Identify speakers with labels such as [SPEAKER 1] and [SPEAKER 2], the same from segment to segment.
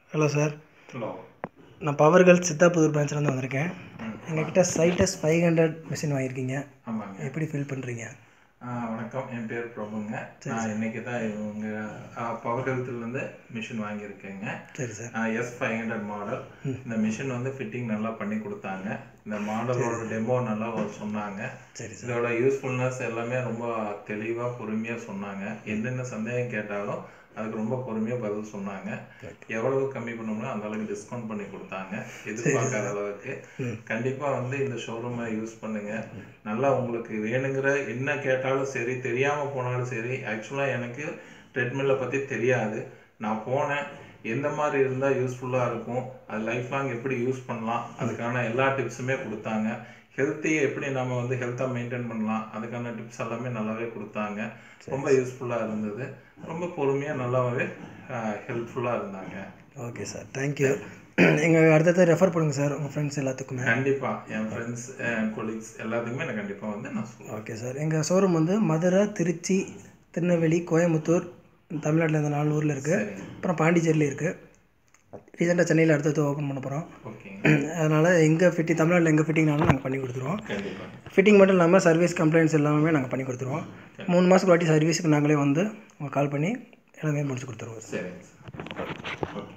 [SPEAKER 1] hello sir
[SPEAKER 2] hello
[SPEAKER 1] நான் power girl Siddhapudur பிரான்ச்லேருந்து வந்திருக்கேன் எங்ககிட்ட சைட்டஸ் ஃபைவ் ஹண்ட்ரட் மிஷின் வாங்கியிருக்கீங்க
[SPEAKER 2] ஆமாங்க
[SPEAKER 1] எப்படி ஃபீல் பண்ணுறீங்க
[SPEAKER 2] ஆ, வணக்கம் என் பேர் பிரபுங்க நான் இன்னைக்கு தான் இவங்க பவர் ஹெல்த்லேருந்து மிஷின் வாங்கியிருக்கேங்க
[SPEAKER 1] சரி sir
[SPEAKER 2] S five hundred model இந்த மிஷின் வந்து ஃபிட்டிங் நல்லா பண்ணி கொடுத்தாங்க இந்த மாடலோட டெமோ நல்லா ஒரு சொன்னாங்க
[SPEAKER 1] சரி சார்
[SPEAKER 2] இதோட யூஸ்ஃபுல்னஸ் எல்லாமே ரொம்ப தெளிவாக பொறுமையாக சொன்னாங்க என்னென்ன சந்தேகம் கேட்டாலும் அதுக்கு ரொம்ப பொறுமையாக பதில் சொன்னாங்க எவ்வளவு கம்மி பண்ணோம்னா அந்த அளவுக்கு டிஸ்கவுண்ட் பண்ணி கொடுத்தாங்க எதிர்பார்க்காத அளவுக்கு கண்டிப்பாக வந்து இந்த ஷோரூமை யூஸ் பண்ணுங்க நல்லா உங்களுக்கு வேணுங்கிற என்ன கேட்டாலும் சரி தெரியாமல் போனாலும் சரி ஆக்சுவலாக எனக்கு ட்ரெட்மில்லை பற்றி தெரியாது நான் போனேன் எந்த மாதிரி இருந்தால் யூஸ்ஃபுல்லாக இருக்கும் அது லைஃப் லாங் எப்படி யூஸ் பண்ணலாம் அதுக்கான எல்லா டிப்ஸுமே கொடுத்தாங்க ஹெல்த்தையை எப்படி நம்ம வந்து ஹெல்த்தாக மெயின்டைன் பண்ணலாம் அதுக்கான டிப்ஸ் எல்லாமே நல்லாவே கொடுத்தாங்க ரொம்ப யூஸ்ஃபுல்லாக இருந்தது ரொம்ப பொறுமையாக நல்லாவே ஹெல்ப்ஃபுல்லாக இருந்தாங்க
[SPEAKER 1] ஓகே சார் தேங்க்யூ எங்கள் அடுத்தது ரெஃபர் பண்ணுங்கள் சார் உங்கள் ஃப்ரெண்ட்ஸ் எல்லாத்துக்குமே
[SPEAKER 2] கண்டிப்பாக என் ஃப்ரெண்ட்ஸ் என் கொலீக்ஸ் எல்லாத்துக்குமே நான் கண்டிப்பாக வந்து நான் சொல்லுவேன்
[SPEAKER 1] ஓகே சார் எங்கள் ஷோரூம் வந்து மதுரை திருச்சி திருநெல்வேலி கோயம்புத்தூர் தமிழ்நாட்டில் இந்த நாலு ஊரில் இருக்குது
[SPEAKER 2] சரிங்க
[SPEAKER 1] அப்புறம் பாண்டிச்சேரியில் இருக்குது ரீசெண்டாக சென்னையில் அடுத்தது ஓப்பன் பண்ண போகிறோம்
[SPEAKER 2] ஓகேங்க
[SPEAKER 1] அதனால் எங்கே ஃபிட்டிங் தமிழ்நாட்டில் எங்கே ஃபிட்டிங்னாலும் நாங்கள் பண்ணி கொடுத்துருவோம்
[SPEAKER 2] கண்டிப்பாக
[SPEAKER 1] ஃபிட்டிங் மட்டும் இல்லாமல் சர்வீஸ் கம்ப்ளைண்ட்ஸ் எல்லாமே நாங்கள் பண்ணி கொடுத்துருவோம் மூணு மாதத்துக்கு வாட்டி சர்வீஸுக்கு நாங்களே வந்து உங்களுக்கு கால் பண்ணி எல்லாமே முடிச்சு கொடுத்துருவோம் சார்
[SPEAKER 2] சரிங்க சார் ஓகே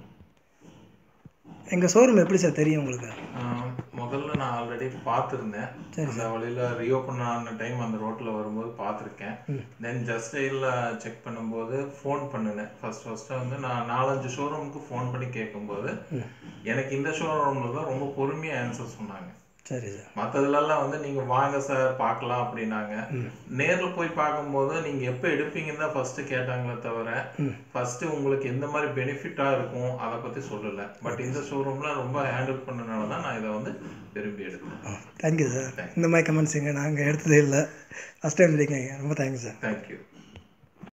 [SPEAKER 1] எங்கள் ஷோரூம் எப்படி சார் தெரியும் உங்களுக்கு
[SPEAKER 2] ஆஹ் முதல்ல நான் ஆல்ரெடி பார்த்துருந்தேன் அந்த வழியில் ரீஓப்பன் ஆன டைம் அந்த ரோட்டில் வரும்போது பார்த்துருக்கேன் தென் ஜஸ்ட் டெயிலில் செக் பண்ணும்போது ஃபோன் பண்ணினேன் ஃபர்ஸ்ட் ஃபர்ஸ்ட்டு வந்து நான் நாலஞ்சு ஷோரூமுக்கு ஃபோன் பண்ணி கேட்கும்போது எனக்கு இந்த ஷோரூமில் தான் ரொம்ப பொறுமையாக ஆன்சர் சொன்னாங்க
[SPEAKER 1] சரி சார்
[SPEAKER 2] மற்றதுலலாம் வந்து நீங்கள் வாங்க சார் பார்க்கலாம் அப்படின்னாங்க நேரில் போய் பார்க்கும்போது நீங்கள் எப்போ எடுப்பீங்கன்னு தான் ஃபஸ்ட்டு கேட்டாங்களே தவிர ஃபஸ்ட்டு உங்களுக்கு எந்த மாதிரி பெனிஃபிட்டாக இருக்கும் அதை பற்றி சொல்லலை பட் இந்த ஷோரூமில் ரொம்ப ஹேண்டில் பண்ணனால தான் நான் இதை வந்து விரும்பி எடுத்தேன்
[SPEAKER 1] தேங்க்யூ சார் இந்த மாதிரி கமெண்ட்ஸ் எங்க நாங்கள் எடுத்ததே இல்லை ஃபஸ்ட் டைம் இருக்கீங்க ரொம்ப தேங்க்யூ சார்
[SPEAKER 2] தேங்க்யூ